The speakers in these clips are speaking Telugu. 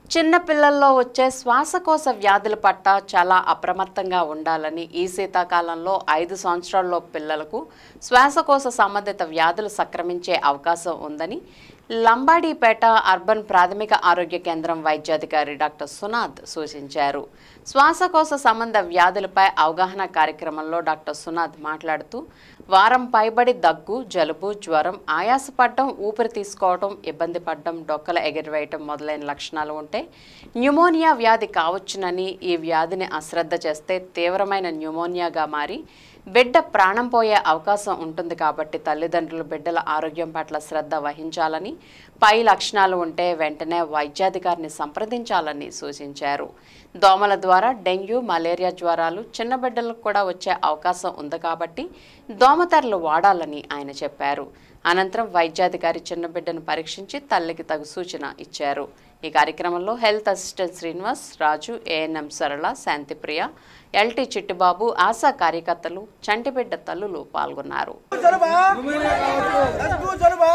చిన్న పిల్లల్లో వచ్చే శ్వాసకోశ వ్యాధుల పట్ల చాలా అప్రమత్తంగా ఉండాలని ఈ శీతాకాలంలో ఐదు సంవత్సరాల్లో పిల్లలకు శ్వాసకోశ సంబంధిత వ్యాధులు సంక్రమించే అవకాశం ఉందని లంబాడీపేట అర్బన్ ప్రాథమిక ఆరోగ్య కేంద్రం వైద్యాధికారి డాక్టర్ సునాథ్ సూచించారు శ్వాసకోశ సంబంధ వ్యాధులపై అవగాహన కార్యక్రమంలో డాక్టర్ సునాథ్ మాట్లాడుతూ వారం పైబడి దగ్గు జలుబు జ్వరం ఆయాసపడడం ఊపిరి తీసుకోవడం ఇబ్బంది పడడం డొక్కల ఎగిరివేయటం మొదలైన లక్షణాలు ఉంటే న్యూమోనియా వ్యాధి కావచ్చునని ఈ వ్యాధిని అశ్రద్ధ చేస్తే తీవ్రమైన న్యూమోనియాగా మారి బిడ్డ ప్రాణం పోయే అవకాశం ఉంటుంది కాబట్టి తల్లిదండ్రులు బిడ్డల ఆరోగ్యం పట్ల శ్రద్ధ వహించాలని పై లక్షణాలు ఉంటే వెంటనే వైద్యాధికారిని సంప్రదించాలని సూచించారు దోమల ద్వారా డెంగ్యూ మలేరియా జ్వరాలు చిన్న బిడ్డలకు కూడా వచ్చే అవకాశం ఉంది కాబట్టి దోమతెరలు వాడాలని ఆయన చెప్పారు అనంతరం వైద్యాధికారి చిన్న బిడ్డను పరీక్షించి తల్లికి తగు సూచన ఇచ్చారు ఈ కార్యక్రమంలో health assistant Srinivas Raju ANM Sarala Shantipriya LT Chittubabu ASHA కార్యకర్తలు చంటిబిడ్డ తల్లులు పాల్గొన్నారు జలుబా దగ్గు జలుబా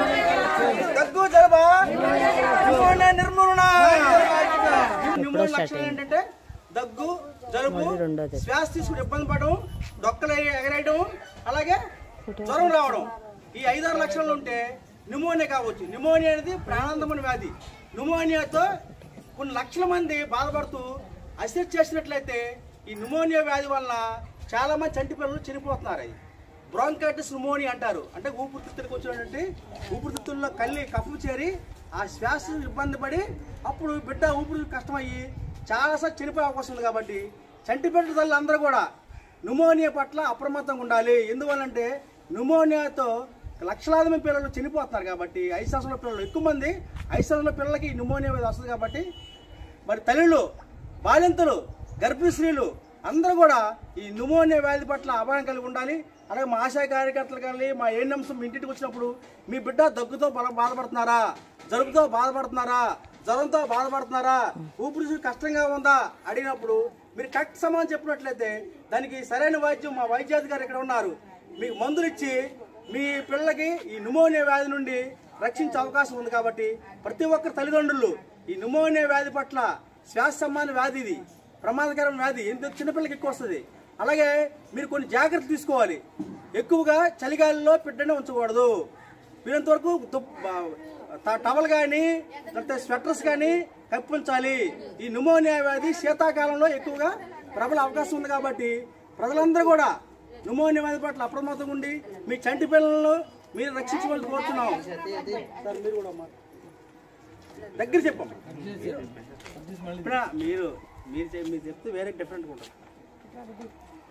దగ్గు జలుబా నిర్మూలన నిర్మూలన నిర్మూలన లక్షణాలు ఏంటంటే దగ్గు జలుబు శ్వాస తీసుకుని ఇబ్బంది పడడం డొక్కలు ఎగరేయడం అలాగే జ్వరం రావడం ఈ ఐదారు లక్షణాలు ఉంటే న్యూమోనియా కావచ్చు న్యూమోనియా అనేది ప్రాణాంతమైన వ్యాధి న్యూమోనియాతో కొన్ని లక్షల మంది బాధపడుతూ అసెస్ చేసినట్లయితే ఈ న్యూమోనియా వ్యాధి వలన చాలా మంది చంటి పిల్లలు చనిపోతున్నారు అది బ్రాంకైటిస్ న్యూమోనియా అంటారు అంటే ఊపిరితిత్తులకు వచ్చినటువంటి ఊపిరితిత్తుల్లో కళ్ళి కప్పు చేరి ఆ శ్వాస ఇబ్బంది పడి అప్పుడు బిడ్డ ఊపిరి కష్టమయ్యి చాలాసార్లు చనిపోయే అవకాశం ఉంది కాబట్టి చంటి బిడ్డ తల్లి అందరూ కూడా న్యూమోనియా పట్ల అప్రమత్తంగా ఉండాలి ఎందువల్లంటే న్యూమోనియాతో లక్షలాది మంది పిల్లలు చనిపోతున్నారు కాబట్టి ఐదు సంవత్సరాల పిల్లలు ఎక్కువ మంది ఐదు సంవత్సరాల పిల్లలకి ఈ న్యూమోనియా వ్యాధి వస్తుంది కాబట్టి మరి తల్లులు బాలింతలు గర్భిణీ స్త్రీలు అందరూ కూడా ఈ న్యూమోనియా వ్యాధి పట్ల అభయం కలిగి ఉండాలి అలాగే మా ఆశా కార్యకర్తలు కానీ మా ఏఎన్ఎంస్ మీ ఇంటికి వచ్చినప్పుడు మీ బిడ్డ దగ్గుతో బల- బాధపడుతున్నారా జలుబుతో బాధపడుతున్నారా జ్వరంతో బాధపడుతున్నారా ఊపిరి కష్టంగా ఉందా అడిగినప్పుడు మీరు కరెక్ట్ సమాధానం చెప్పినట్లయితే దానికి సరైన వైద్యం మా వైద్యాధికారి ఇక్కడ ఉన్నారు మీకు మందులు ఇచ్చి మీ పిల్లలకి ఈ న్యూమోనియా వ్యాధి నుండి రక్షించే అవకాశం ఉంది కాబట్టి ప్రతి ఒక్కరి తల్లిదండ్రులు ఈ న్యూమోనియా వ్యాధి పట్ల శ్వాస సంబంధ వ్యాధి ఇది ప్రమాదకరమైన వ్యాధి ఎంత చిన్నపిల్లలకి ఎక్కువ వస్తుంది అలాగే మీరు కొన్ని జాగ్రత్తలు తీసుకోవాలి ఎక్కువగా చలిగాలిలో బిడ్డనే ఉంచకూడదు వీరంత వరకు దుప్- ట- టవల్ కానీ లేకపోతే స్వెటర్స్ కానీ కప్పించాలి ఈ న్యూమోనియా వ్యాధి శీతాకాలంలో ఎక్కువగా ప్రబల అవకాశం ఉంది కాబట్టి ప్రజలందరూ కూడా న్యూమోనియా వ్యాధి పట్ల అప్రమత్తంగా ఉండి మీ చంటి పిల్లలను మీరు రక్షించమని కోరుతున్నాం సార్ మీరు కూడా మా- దగ్గర చెప్పమ్మా ఇప్పుడు మీరు మీరు చె- మీరు చెప్తే వేరే డిఫరెంట్గా ఉంటుంది